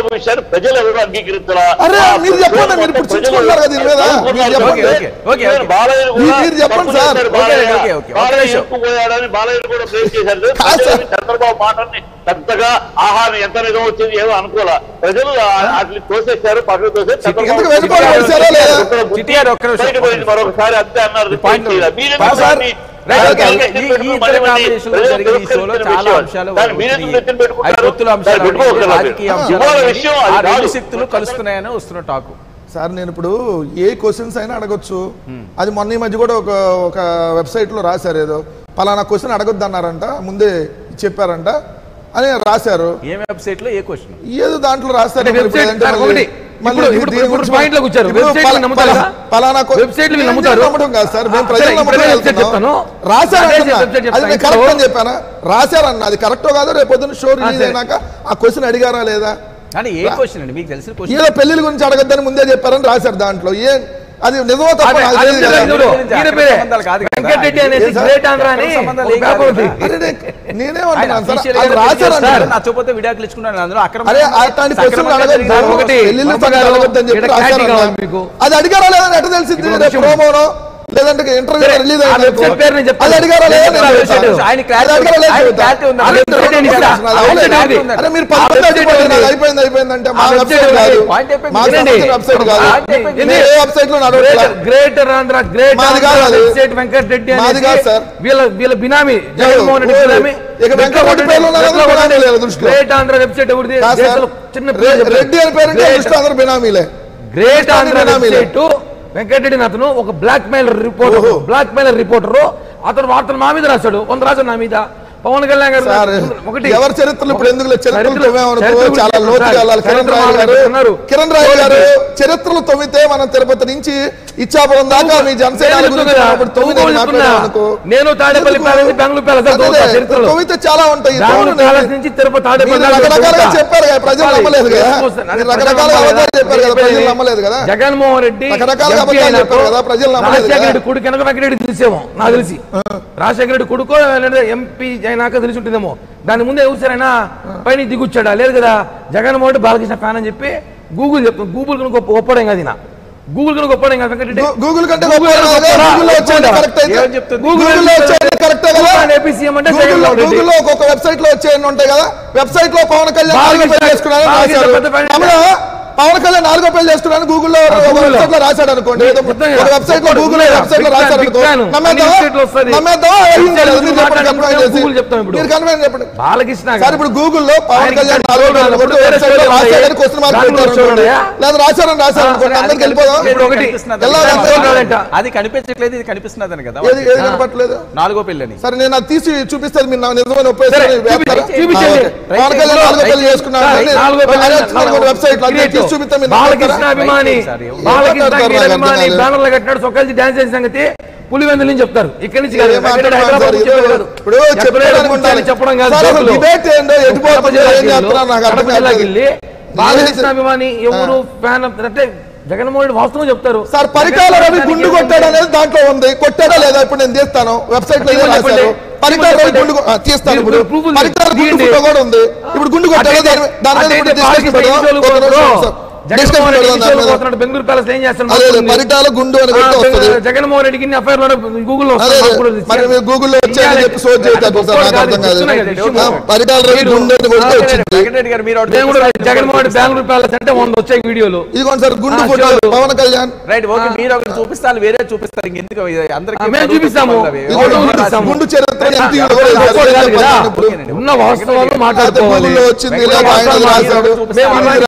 చంద్రబాబు విషయాన్ని ప్రజలు ఎవరు అంగీకరించారా అరే, మీరు చెప్పండి, మీరు ఇప్పుడు చించుకుంటున్నారు కదా దీని మీద. మీరు చెప్పండి. Okay, okay, okay. బాలయ్య కూడా మీరు చెప్పండి తప్పు సార్. చేశారు ఓకే, బాలయ్య. Okay, okay. ఒక్క బాలయ్య నిమిషం. ఎక్కువ పోయాడని బాలయ్య కూడా బ్రేక్ చేశారు కాదు సార్. ప్రజలు చంద్రబాబు మాటని పెద్దగా ఆహారం ఎంత నిజం వచ్చింది ఏమో అనుకోలే ప్రజలు అట్లా తోసేశారు పక్కన తోసేసి చంద్రబాబు ఎందుకు వెళ్ళిపోవడం వచ్చారా లేదా? బుద్ధి చిట్టి గారు ఒక్క నిమిషం. బయట పోయింది మరొకసారి అంతే అన్నారు పాయింట్ మీరు ఎందుకు పాస్ సార్. దాన్ని రైట్, ఓకే. దాన్ని ఈ- ఈ పెట్టుకుని ఇద్దరు మళ్ళీ మళ్ళీ కాంబినేషన్ లో ప్రజలు జరిగిన ఈ షోలో తిరస్కరించిన చాలా విషయం. అంశాలు దాన్ని మీరు ఎందుకు నెత్తిన పెట్టుకుంటారు? అవి పొత్తుల అంశాలు దాన్ని పెట్టుకోకూడదు. రాజకీయ అంశాలు ఇవాళ విషయం ఆ అది రెండు కాదు. శక్తులు కలుస్తున్నాయని వస్తున్న టాకు సార్ నేను ఇప్పుడు ఏ క్వశ్చన్స్ అయినా అడగొచ్చు అది మొన్న ఈ మధ్య కూడా ఒక ఒక వెబ్సైట్ లో రాశారు ఏదో పలానా క్వశ్చన్ అడగొద్దు అన్నారంట ముందే చెప్పారంట అని రాశారు ఏ వెబ్సైట్ లో ఏ క్వశ్చన్ ఏదో దాంట్లో రాస్తారు అంటే మరి వెబ్సైట్ ఇప్పుడు సార్ మళ్ళీ- ఒకటి. మళ్ళీ ఇప్పుడు- ఇప్పుడు- దీని ఇప్పుడు గురించి పాయింట్లోకి వచ్చారు. ఇప్పుడు వెబ్సైట్లు పలా- నమ్ముతారా? పలా- పలానా కో- వెబ్సైట్లు మీరు నేను నమ్ముతారు? నమ్మటం కాదు సార్ మేము సరే, ప్రజలు ఇప్పుడే నమ్మటం వెబ్సైట్ వెళ్తున్నాం. చెప్తాను. రాశారంటున్నా. అదే వెబ్సైట్ అది నేను చెప్తాను. కరెక్ట్ అని చెప్పానా రాశారన్న అది కరెక్టో కాదో రేపు పొద్దున్న షో రిలీజ్ సరే. అయినాక ఆ క్వశ్చన్ అడిగారా లేదా అంటే ఏ క్వశ్చన్ అండి మీకు తెలిసిన క్వశ్చన్ ఏదో పెళ్లిల గురించి అడగద్దని ముందే చెప్పారని రాశారు దాంట్లో ఏ అది నిజమో తప్ప అదే- నాకు అదే తెలియదు కదా. చెప్తాను చూడు. గురించి ఈయన అక్కడ పేరే. సంబంధాలు కాదు కదా. వెంకటరెడ్డి అనేసి ఏం సార్? గ్రేట్ ఆంధ్ర అని అక్కడ సంబంధాలు ఒక ఏం పేపర్ కాదు ఉంది. కదా. అరే నే- ఆయన నేనేమంటున్నాను సార్ official అది గా రాశారంట సార్, నచ్చకపోతే విడాకులు ఇచ్చుకున్నాను అందులో అక్రమ అరే అట్లాంటి క్వశ్చన్ సక్రమంగా అడగద్దు జరిగింది. సార్. ఒకటి, పెళ్లిళ్ళ వర్మ సంగతి గారు, అడగొద్దని చెప్పి ఇక్కడ clarity రాశారన్న. కావాలి మీకు. అది అడిగారా లేదా ఎట్ట తెలిసింది ఇప్పుడు రేపు విషయం- ప్రోమోనో లేదంటే ఇంటర్వ్యూ సరే, రిలీజ్ ఆ అయింది వెబ్సైట్ పేరు నేను చెప్తాను. అది అడిగారా లేదా నేను నేను చెప్తాను. చెప్తాను. ఆయన అది clarity అడిగారా లేదా ఆయన చెప్తాను. clarity ఉంది. అది ఆ ఇంటర్వ్యూ వెబ్సైట్ రిలీజ్ ఇస్తా. అవ్వలేదు. ఆ వెబ్సైట్ ఉంది. అరే మీరు ఆ పది మంది వెబ్సైట్ అయిపోయింది ఉంది. అయిపోయింది అయిపోయింది అంటే మా ఆ వెబ్సైట్ వెబ్సైట్ కాదు ఉంది. పాయింట్ అయిపోయింది. మా వినండి. వెబ్సైట్ కాదు పాయింట్ అయిపోయింది. నేను ఏ వెబ్సైట్ లో నడవట్లా గ్రేటర్ ఆంధ్ర గ్రేట్ మాది ఆంధ్ర కాదు అది. వెబ్సైట్ వెంకటరెడ్డి మాది అనేసి కాదు సార్. వీళ్ళ వీళ్ళ బినామీ జగన్మోహన్ రెడ్డి ఓ, బినామీ ఇక వెంకటరెడ్డి పేర్లు ఉన్నది ఎట్లా బినామీ కొట్టండి? లేదు దృష్టిలో. గ్రేట్ ఆంధ్ర వెబ్సైట్ ఎవరిది కాదు సార్. దేశంలో చిన్న రె- పిల్లలు చెప్పారు. రెడ్డి అని పేరు గ్రేట్ దృష్టిలో అందరూ బినామీలే గ్రేట్ ఆంధ్ర బినామీలే. వెబ్సైట్ వెంకటరెడ్డి అని అతను ఒక బ్లాక్ మెయిలర్ రిపోర్టర్ ఓహో. బ్లాక్ మెయిలర్ రిపోర్టర్ అతను వార్తలు మా మీద రాశాడు కొంత రాశాడు నా మీద పవన్ కళ్యాణ్ గారు సార్ ఒకటి ఎవరి చరిత్రలు ఇప్పుడు ఎందుకు లేదు? చరిత్రలు చరిత్ర- తవ్వామనుకో చరిత్ర చాలా గురించి లోతుగా సార్, వెళ్ళాలి కిరణ్ చరిత్ర రాయ్ గారు మాట్లాడుతున్నారు. కిరణ్ రాయ్ గారు చరిత్రలు తవ్వితే మనం తిరుపతి నుంచి ఇచ్చాపురం దాకా మీ జనసేన నేను గురించి చెప్తున్నా, అప్పుడు తవ్వి తవ్వుకోవాలి నేను చెప్తున్నా. మాట్లాడాను అనుకో. నేను తాడేపల్లి ఎందుకు? ప్యాలెస్, బెంగళూరు ప్యాలెస్ అంతా అదే, తవ్వుతా చరిత్రలో. తవ్వితే చాలా ఉంటాయి బెంగళూరు తవ్వులు ప్యాలెస్ నుంచి తిరుపతి తాడేపల్లి మీరు దాకా రకరకాలుగా తవ్వుతా. చెప్పారు కదా ప్రజలు చెప్పాలి. నమ్మలేదు కదా అదే మీరు ప్రజలు రకరకాలుగా నమ్మలేదు అబద్ధాలు చెప్పారు కదా చెప్పేది. ప్రజలు నమ్మలేదు కదా జగన్మోహన్ రెడ్డి రకరకాలుగా ఎంపీ అబద్ధాలు అయినప్పుడు చెప్పారు కదా, ప్రజలు నమ్మలేదు రాజశేఖర కదా. రెడ్డి కొడుకు కనుక వెంకటరెడ్డి తెలిసేమో నాకు తెలిసి రాజశేఖర రెడ్డి కొడుకో లేదంటే ఎంపీ అయినాక తెలిసి ఉంటుందేమో దాని ముందే ఎవరు సరైనా పైన దిగుచ్చాడా లేదు కదా జగన్మోహన్ రెడ్డి బాలకృష్ణ ఫ్యాన్ అని చెప్పి గూగుల్ చెప్తాను గూగుల్ కనుక ఒప్ప- ఒప్పడం కాదు ఈయన గూగుల్ కనుక ఒప్పడం కాదు వెంకటరెడ్డి గూ- గూగుల్ కంటే గూగుల్ గొప్ప కనుక కాదా? ఒప్పడా? గూగుల్లో వచ్చేది ఒప్పడా? కరెక్ట్ అయితే ఏమని చెప్తుంది? గూగుల్లో గూగుల్ వచ్చేది కరెక్టే కదా గూగుల్ APCM అంటే గూగుల్లో జగన్మోహన్ రెడ్డి. గూగుల్లో ఒక్కొక్క వెబ్సైట్ లో వచ్చేవి ఉంటాయి కదా వెబ్సైట్ లో పవన్ కళ్యాణ్ నాలుగో బాలకృష్ణ- పెళ్లి చేసుకున్నారని బాలకృష్ణ రాశారు పెద్ద ఫ్యాన్ తమిళ పవన్ కళ్యాణ్ నాలుగో పెళ్లి చేసుకున్నారని గూగుల్లో ఒక గూగుల్లో. వెబ్సైట్ లో రాశాడు అనుకోండి ఏదో చెప్తాను ఒక కదా. వెబ్సైట్ లో ఒక్కడు గూగుల్ గూగుల్ వెబ్సైట్ లో బిగ్ రాశాడు ఫ్యాన్, అనుకో బిగ్ ఫ్యాన్. నమ్మేద్దామా? అన్ని వెబ్సైట్లో వస్తది. నమ్మేద్దామా? ఏం వెబ్సైట్ లేదు. గురించి మీరు చెప్పండి, మాట్లాడుకుంటే కన్ఫర్మ్ చేసి. గూగుల్ చెప్తాం ఇప్పుడు. మీరు కన్ఫర్మ్ చెప్పండి బాలకృష్ణ సార్ గారు ఇప్పుడు గూగుల్లో పవన్ ఆయనకి కళ్యాణ్ ఇక్కడ నాలుగో చూడాలి. పెళ్లి కొడుకు వేరే వెబ్సైట్ లో స్టోరీ రాశాడని ఉన్నాయి. క్వశ్చన్ మార్క్ దాని గురించి పెట్టారు చూడండియా? లేదా రాశారని రాశారు అనుకోండి అందరికి వెళ్ళిపోదాం ఇప్పుడు ఒకటి. ఎలా కనిపిస్తుందంట. అది కనిపించట్లేదు ఇది కనిపిస్తున్నదని కదా ఏది ఏది కనపట్లేదు నాలుగో పెళ్ళని సరే నేను అది తీసి చూపిస్తే మీరు నాకు నిజమైన సరే, ఒప్పేస్తాను చూపించండి, చూపించండి. పవన్ కళ్యాణ్ నాలుగో పెళ్లి చేసుకున్నాడు సార్, అని నాలుగో పెళ్లి ఆయన వచ్చిన వెబ్సైట్ లో క్రియేట్ తీసి చూపిస్తే మీరు బాలకృష్ణ నమ్ముతారా? అభిమాని సార్, ఎవరు బాలకృష్ణ మాట్లాడతారు నాకు అభిమాని అర్థం కాదు. బ్యానర్లు కట్టినాడు సొక్కల్చి డాన్స్ చేసిన సంగతి పులివెందుల నుంచి చెప్తారు ఇక్కడి నుంచి కాదు ఏం మాట్లాడతారు హైదరాబాద్ సార్? నుంచి చెప్పేది కాదు. ఇప్పుడు ఎక్కడో చెప్పడానికి కూర్చొని ఉండాలి. చెప్పడం కాదు సార్, అసలు జోకులు. డిబేట్ ఏంటో ఎటు కడప పోతుందో జిల్లాకి ఏం చేస్తున్నారో నాకు కడప అర్థం జిల్లాకి కావట్లేదు. వెళ్ళి బాలకృష్ణ అభిమాని ఎవరు ఫ్యాన్ అంటే జగన్మోహన్ రెడ్డి వాస్తవం చెప్తారు సార్ పరికాల రవి గుండు కొట్టాడు అనేది దాంట్లో ఉంది కొట్టాడా లేదా ఇప్పుడు నేను తీస్తాను వెబ్సైట్ లో ఏం తీయమని రాశారు చెప్పండి. పరికాల రవి తీయమని గుండు కొ- ఆ, తీస్తాను మీరు ఇప్పుడు ప్రూఫ్లు పరికాల గుండు తీయండి. ఫోటో కూడా ఉంది ఇప్పుడు గుండు కొట్టాడా అటైతే- దాని దాని మీద అటైతే ఇప్పుడు discussion బాలకృష్ణ పెడదాం. ఎన్ని రోజులు ఒక నిమిషం పోతున్నాడు? సార్. discussion జగన్మోహన్ రెడ్డి పెడదాం ఎన్ని దాని రోజులు మీద. పోతున్నాడు? బెంగళూరు ప్యాలెస్ ఏం చేస్తాడు అదే మాకు ఉంది. పరిటాల గుండు అని ఆ, కొడితే వస్తుంది జగన్- జగన్మోహన్ రెడ్డికి ఇన్ని అఫైర్లు గూగుల్లో అదే మరి మీరు గూగుల్లో వచ్చాయని చెప్పి సోచ్ చేస్తారు సార్ నాకు అర్థం కాదు ఆ, పరిటాల రవి గుండు అని కొడితే వచ్చింది వెంకటరెడ్డి గారు మీరు ఒకటి దేవుడు చూపిస్తారు. జగన్మోహన్ రెడ్డి బెంగళూరు ప్యాలెస్ అంటే వంద వచ్చాయి వీడియోలు ఇదిగోండి సార్ గుండు ఆ, ఫోటో చూడు. పవన్ కళ్యాణ్ రైట్ ఓకే మీరు ఒకటి చూపిస్తారు వేరే చూపిస్తారు ఇంకెందుకు అందరికి ఆ, మేము చూపిస్తాము. ఇది ఫోటో గుండు- చూపిస్తాము. గుండు చరిత్ర ఎంత గొప్ప ఇవ్వలేదు సార్. గొప్ప కాదు కదా. ఇప్పుడు ఉన్న వాస్తవాలు అయితే మాట్లాడుకోవాలి గూగుల్లో వచ్చింది లేదా ఆయన వాస్తవాలు రాశాడు మేము మేము